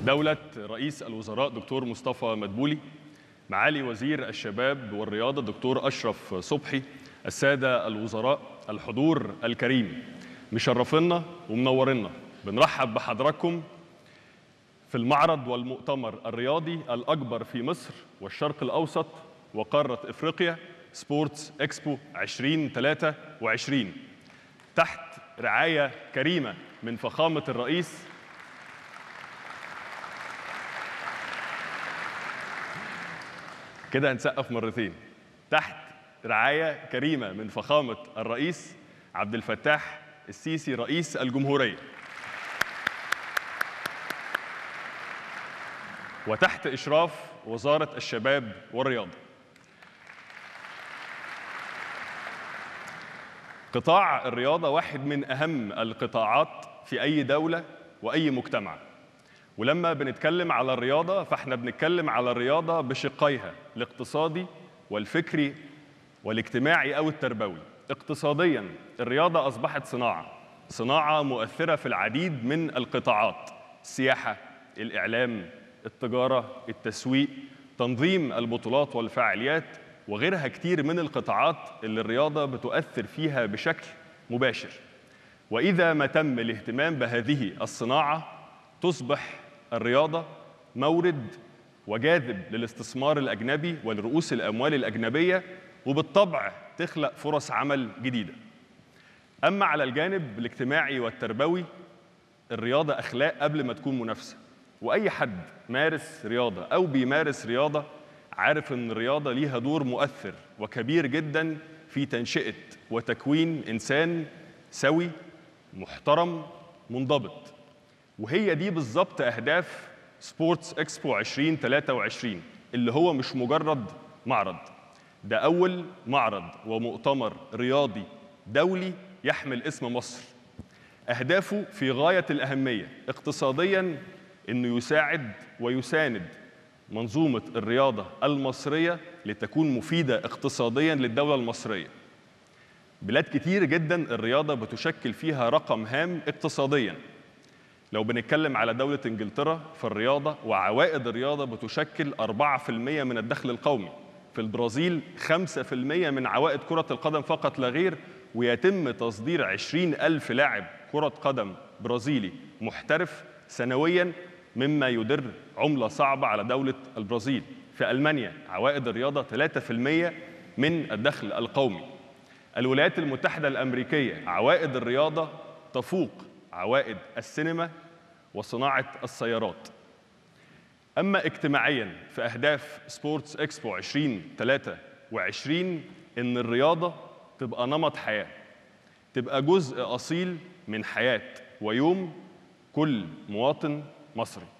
دولة رئيس الوزراء دكتور مصطفى مدبولي معالي وزير الشباب والرياضة دكتور أشرف صبحي السادة الوزراء الحضور الكريم مشرفينا ومنورنا بنرحب بحضراتكم في المعرض والمؤتمر الرياضي الأكبر في مصر والشرق الأوسط وقارة إفريقيا سبورتس إكسبو 2023 تحت رعاية كريمة من فخامة الرئيس كده هنسقف مرتين تحت رعاية كريمة من فخامة الرئيس عبد الفتاح السيسي رئيس الجمهورية وتحت إشراف وزارة الشباب والرياضة قطاع الرياضة واحد من أهم القطاعات في أي دولة وأي مجتمع ولما بنتكلم على الرياضة فاحنا بنتكلم على الرياضة بشقيها الاقتصادي والفكري والاجتماعي أو التربوي اقتصاديا الرياضة أصبحت صناعة صناعة مؤثرة في العديد من القطاعات السياحة الإعلام التجارة التسويق تنظيم البطولات والفعاليات وغيرها كتير من القطاعات اللي الرياضة بتؤثر فيها بشكل مباشر وإذا ما تم الاهتمام بهذه الصناعة تصبح الرياضة مورد وجاذب للاستثمار الأجنبي ولرؤوس الأموال الأجنبية وبالطبع تخلق فرص عمل جديدة أما على الجانب الاجتماعي والتربوي الرياضة أخلاق قبل ما تكون منافسة وأي حد مارس رياضة أو بيمارس رياضة عارف أن الرياضة ليها دور مؤثر وكبير جدا في تنشئة وتكوين إنسان سوي محترم منضبط وهي دي بالظبط أهداف سبورتس اكسبو 2023 اللي هو مش مجرد معرض ده أول معرض ومؤتمر رياضي دولي يحمل اسم مصر أهدافه في غاية الأهمية اقتصادياً أنه يساعد ويساند منظومة الرياضة المصرية لتكون مفيدة اقتصادياً للدولة المصرية بلاد كتير جدا الرياضة بتشكل فيها رقم هام اقتصادياً لو بنتكلم على دولة انجلترا فالرياضة وعوائد الرياضة بتشكل 4% من الدخل القومي في البرازيل 5% من عوائد كرة القدم فقط لا غير ويتم تصدير 20 ألف لاعب كرة قدم برازيلي محترف سنويا مما يدر عملة صعبة على دولة البرازيل في ألمانيا عوائد الرياضة 3% من الدخل القومي الولايات المتحدة الأمريكية عوائد الرياضة تفوق عوائد السينما وصناعة السيارات أما اجتماعيا في أهداف سبورتس إكسبو 2023 إن الرياضة تبقى نمط حياة تبقى جزء أصيل من حياة ويوم كل مواطن مصري